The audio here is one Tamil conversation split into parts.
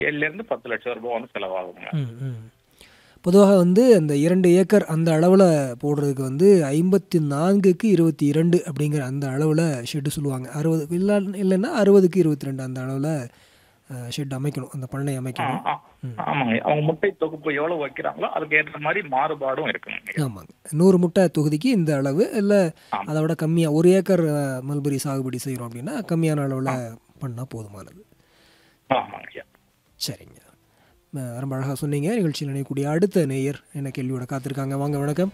ஏழுல இருந்து பத்து லட்சம் ரூபாய் வந்து செலவாகுங்க ம் ம் பொதுவாக வந்து அந்த இரண்டு ஏக்கர் அந்த அளவில் போடுறதுக்கு வந்து ஐம்பத்தி நான்குக்கு இருபத்தி இரண்டு அப்படிங்கிற அந்த அளவில் ஷெட்டு சொல்லுவாங்க அறுபது இல்லை இல்லைன்னா அறுபதுக்கு இருபத்தி ரெண்டு அந்த அளவில் ஷெட் அமைக்கணும் அந்த பண்ணை ஆ, அமைக்கணும் ஆ, ஆமாங்க அவங்க முட்டை தொகுப்பு எவ்வளவு வைக்கிறாங்களோ அதுக்கு ஏற்ற மாதிரி மாறுபாடும் இருக்குங்க ஆமாங்க நூறு முட்டை தொகுதிக்கு இந்த அளவு இல்லை ஆமா. அதை விட கம்மியாக ஒரு ஏக்கர் அஹ், மல்பெரி சாகுபடி செய்கிறோம் அப்படின்னா கம்மியான அளவில் பண்ணால் போதுமானது ஆமாங்க ஐயா சரிங்க அஹ், ரொம்ப அழகாக சொன்னீங்க நிகழ்ச்சியில் நினைக்கக்கூடிய அடுத்த நேயர் என்ன கேள்வியோட காத்திருக்காங்க வாங்க வணக்கம்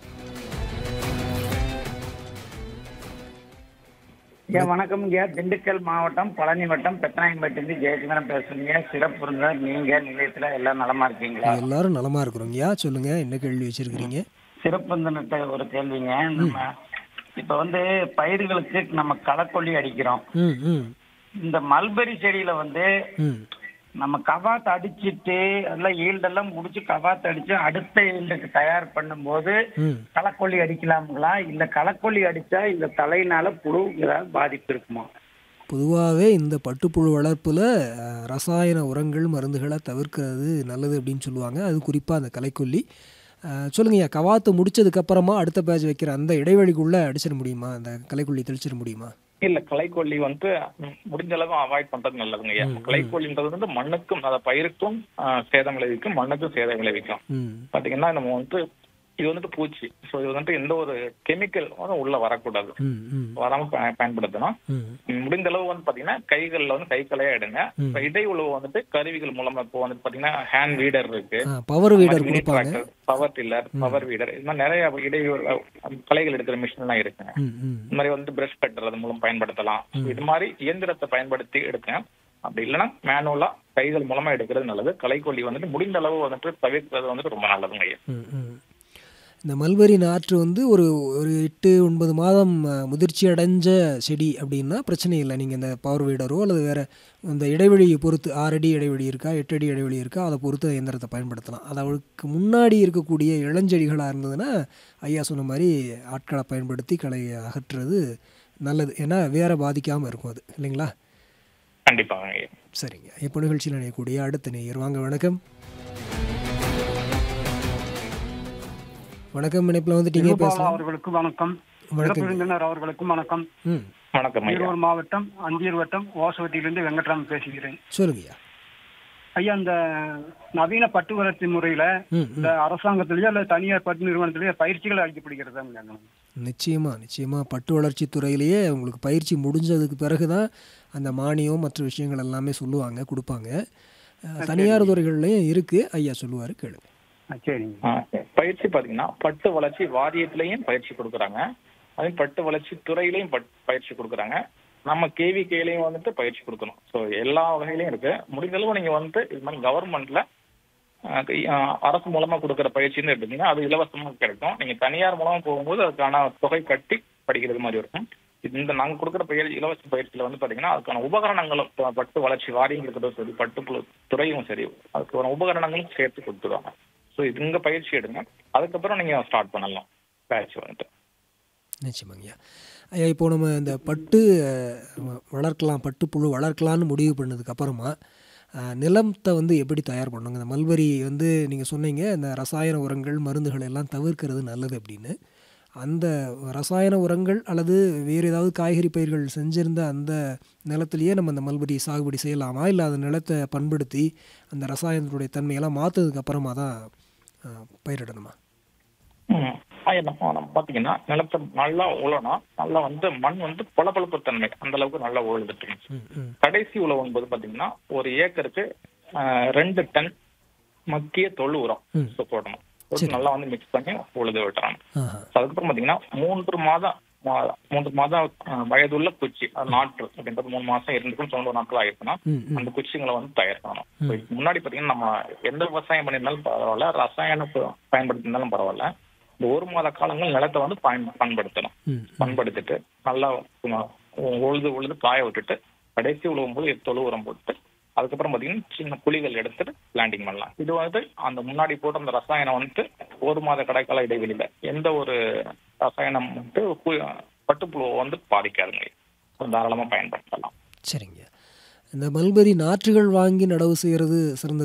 ஐயா வணக்கம் ஐயா திண்டுக்கல் மாவட்டம் பழனி வட்டம் பெத்தநாயம்பட்டிலிருந்து ஜெயச்சந்திரன் பேசுறீங்க சிறப்பு இருந்தால் நீங்க நிலையத்துல எல்லாம் நலமா இருக்கீங்களா எல்லாரும் நலமா இருக்கிறோங்கய்யா சொல்லுங்க என்ன கேள்வி வச்சிருக்கிறீங்க சிறப்பு இருந்துன்னுட்டு ஒரு கேள்விங்க நம்ம இப்ப வந்து பயிர்களுக்கு நம்ம களக்கொல்லி அடிக்கிறோம் ம் ம் இந்த மல்பெரி செடியில வந்து ம் நம்ம கவாத் அடிச்சிட்டு எல்லாம் ஈல்டெல்லாம் முடிச்சு கவாத் அடிச்சு அடுத்த ஈல்டுக்கு தயார் பண்ணும்போது ம் களக்கொல்லி அடிக்கலாங்களா இல்ல களக்கொல்லி அடிச்சா இந்த தலையினால புழு ஏதாவது பாதிப்பு இருக்குமா பொதுவாகவே இந்த பட்டுப்புழு வளர்ப்பில் ரசாயன உரங்கள் மருந்துகளை தவிர்க்கிறது நல்லது அப்படின்னு சொல்லுவாங்க அது குறிப்பாக அந்த களைக்கொல்லி அஹ், சொல்லுங்கய்யா கவாத்து முடிச்சதுக்கப்புறமா அடுத்த பேட்ச் வைக்கிற அந்த இடைவெளிக்குள்ளே அடிச்சிட முடியுமா அந்த களைக்கொல்லி தெளிச்சிட முடியுமா இல்ல களைக்கொல்லி வந்து ம், முடிஞ்ச அளவு அவாய்ட் பண்றது நல்லதுங்க ஐயா களைக்கொல்லின்றது வந்து மண்ணுக்கும் அத பயிருக்கும் ஆ, சேதம் விளைவிக்கும் மண்ணுக்கும் சேதம் விளைவிக்கும் ம் பாத்தீங்கன்னா நம்ம வந்து இது வந்துட்டு பூச்சி ஸோ இது வந்துட்டு எந்த ஒரு கெமிக்கல் உள்ள வரக்கூடாது ம் ம் வராம ப- பயன்படுத்தணும் ம் முடிந்த அளவு வந்து பாத்தீங்கன்னா கைகள்ல வந்து கை களையா எடுங்க இப்ப இடை உழவு வந்துட்டு கருவிகள் மூலமா இப்போ வந்து பாத்தீங்கன்னா ஹேண்ட் வீடர் இருக்கு பவர் வீடர் கொடுப்பாங்க பவர் டில்லர் பவர் வீடர் இது மாதிரி நிறைய இடை உழவு- களைகள் எடுக்கிற மிஷின் எல்லாம் இருக்குங்க ம் ம் இந்த மாதிரி வந்து பிரஷ் கட்டர் அது மூலம் பயன்படுத்தலாம் இது மாதிரி இயந்திரத்தை பயன்படுத்தி எடுங்க அப்படி இல்லைன்னா மேனுவலா கைகள் மூலமா எடுக்கிறது நல்லது களைக்கொல்லி வந்துட்டு முடிந்த அளவு வந்துட்டு தவிர்க்கிறது வந்துட்டு ரொம்ப நல்லதுங்க ஐயா ம், ம். இந்த மல்பெரி நாற்று வந்து ஒரு ஒரு எட்டு ஒன்பது மாதம் அஹ், முதிர்ச்சி அடைஞ்ச செடி அப்படின்னா பிரச்சனை இல்லை நீங்கள் இந்த பவர் வீடரோ அல்லது வேறு இந்த இடைவெளியை பொறுத்து ஆறு அடி இடைவெளி இருக்கா எட்டு அடி இடைவெளி இருக்கா அதை பொறுத்து இயந்திரத்தை பயன்படுத்தலாம் அது அவளுக்கு முன்னாடி இருக்கக்கூடிய இளஞ்செடிகளாக இருந்ததுன்னா ஐயா சொன்ன மாதிரி ஆட்களை பயன்படுத்தி களையை அகற்றுறது நல்லது ஏன்னா வேற பாதிக்காமல் இருக்கும் அது இல்லைங்களா கண்டிப்பாங்க ஐயா சரிங்க இப்போ நிகழ்ச்சியில் நினைக்கக்கூடிய அடுத்த நேயர் வாங்க வணக்கம் வணக்கம் இணைப்பில் வந்துட்டீங்க திருபாலா பேசலாம் அவர்களுக்கு வணக்கம் வணக்கம் சிறப்பு விருந்தினர் அவர்களுக்கும் வணக்கம் ம் வணக்கம் ஐயா ஈரோடு மாவட்டம் அந்தியூர் வட்டம் ஓசவத்தியிலிருந்து வெங்கட்ராமன் பேசுகிறேன் சொல்லுங்கய்யா ஐயா இந்த நவீன பட்டு வளர்ச்சி முறையில ம் இந்த அரசாங்கத்திலேயோ அல்லது தனியார் பட்டு நிறுவனத்திலேயோ பயிற்சிகள் அளிக்கப்படுகிறதா நிச்சயமா நிச்சயமா பட்டு வளர்ச்சி துறையிலேயே உங்களுக்கு பயிற்சி முடிஞ்சதுக்கு பிறகு தான் அந்த மானியம் மற்ற விஷயங்கள் எல்லாமே சொல்லுவாங்க கொடுப்பாங்க அஹ், தனியார் துறைகள்லையும் இருக்குது ஐயா சொல்லுவார் கேளுங்க சரிங்க ஆ, பயிற்சி பாத்தீங்கன்னா பட்டு வளர்ச்சி வாரியத்திலையும் பயிற்சி கொடுக்குறாங்க அதே பட்டு வளர்ச்சி துறையிலையும் பட்- பயிற்சி கொடுக்குறாங்க நம்ம கேவிகேலையும் வந்துட்டு பயிற்சி கொடுக்கணும் ஸோ எல்லா வகையிலையும் இருக்கு முடிந்த அளவு நீங்க வந்துட்டு இது மாதிரி கவர்மெண்ட்ல அரசு மூலமா கொடுக்குற பயிற்சின்னு எடுத்தீங்கன்னா அது இலவசமா கிடைக்கும் நீங்க தனியார் மூலமா போகும்போது அதுக்கான தொகை கட்டி படிக்கிறது மாதிரி இருக்கும் இது இந்த நாங்க கொடுக்குற பயிற்சி இலவச பயிற்சியில வந்து பாத்தீங்கன்னா அதுக்கான உபகரணங்களும் இப்ப பட்டு வளர்ச்சி வாரியம் இருக்கிறதும் சரி பட்டுப்புழு துறையும் சரி அதுக்கான உபகரணங்களும் சேர்த்து கொடுத்துருவாங்க ஸோ இது இங்க பயிற்சி எடுங்க அதுக்கப்புறம் நீங்க ஸ்டார்ட் பண்ணலாம் பேட்ச் வந்துட்டு நிச்சயமாங்கய்யா ஐயா இப்போ நம்ம இந்த பட்டு அஹ், வ- வளர்க்கலாம் பட்டுப்புழு வளர்க்கலான்னு முடிவு பண்ணதுக்கு அப்புறமா அஹ், நிலத்தை வந்து எப்படி தயார் பண்ணுங்க இந்த மல்பரி வந்து நீங்கள் சொன்னீங்க இந்த ரசாயன உரங்கள் மருந்துகள் எல்லாம் தவிர்க்கிறது நல்லது அப்படின்னு அந்த ரசாயன உரங்கள் அல்லது வேறு ஏதாவது காய்கறி பயிர்கள் செஞ்சிருந்த அந்த நிலத்திலேயே நம்ம அந்த மல்பரி சாகுபடி செய்யலாமா இல்லை அந்த நிலத்தை பண்படுத்தி அந்த ரசாயனத்துடைய தன்மையெல்லாம் மாற்றதுக்கு அப்புறமா தான் அஹ், பயிரிடணுமா ம். ஆ, நம்ம நம்ம பாத்தீங்கன்னா நிலத்தை நல்லா உழணும் நல்லா வந்து மண் வந்து பளபளப்பு தன்மை அந்த அளவுக்கு நல்லா உழுதுட்டு ம் ம் கடைசி உழவு என்பது பாத்தீங்கன்னா ஒரு ஏக்கருக்கு ஆ, ரெண்டு டன் மக்கிய தொழு உரம் ம். So, போடணும் போட்டு நல்லா வந்து மிக்ஸ் பண்ணி உழுது விட்டுறணும் ஆஹா So, அதுக்கப்புறம் பாத்தீங்கன்னா மூன்று மாதம் மா- மூன்று மாதம் ஆ, வயதுள்ள குச்சி அது நாற்று அப்படின்றது மூணு மாசம் இருந்துக்கும் தொண்ணூறு நாட்கள் ஆயிருக்குன்னா ம் ம் அந்த குச்சிங்களை வந்து தயார் பண்ணணும் So, இதுக்கு முன்னாடி பாத்தீங்கன்னா நம்ம எந்த விவசாயம் பண்ணியிருந்தாலும் பரவாயில்ல ரசாயன ப- பயன்படுத்தியிருந்தாலும் பரவாயில்ல இந்த ஒரு மாத காலங்கள் நிலத்தை வந்து பயன் பயன்படுத்தணும் ம் பண்படுத்திட்டு நல்லா உ- உழுது உழுது காய விட்டுட்டு கடைசி உழுவும் போது தொழு உரம் போட்டு அதுக்கப்புறம் பாத்தீங்கன்னா சின்ன குழிகள் எடுத்துட்டு பிளான்டிங் பண்ணலாம் இது வந்து அந்த முன்னாடி போட்ட அந்த ரசாயனம் வந்துட்டு ஒரு மாத கடைக்கால இடைவெளியில எந்த ஒரு ரசாயனம் வந்துட்டு கு- பட்டுப்புழுவை வந்து பாதிக்காதுங்க தாராளமா பயன்படுத்தலாம் சரிங்க இந்த மல்பெரி நாற்றுகள் வாங்கி நடவு செய்கிறது சிறந்த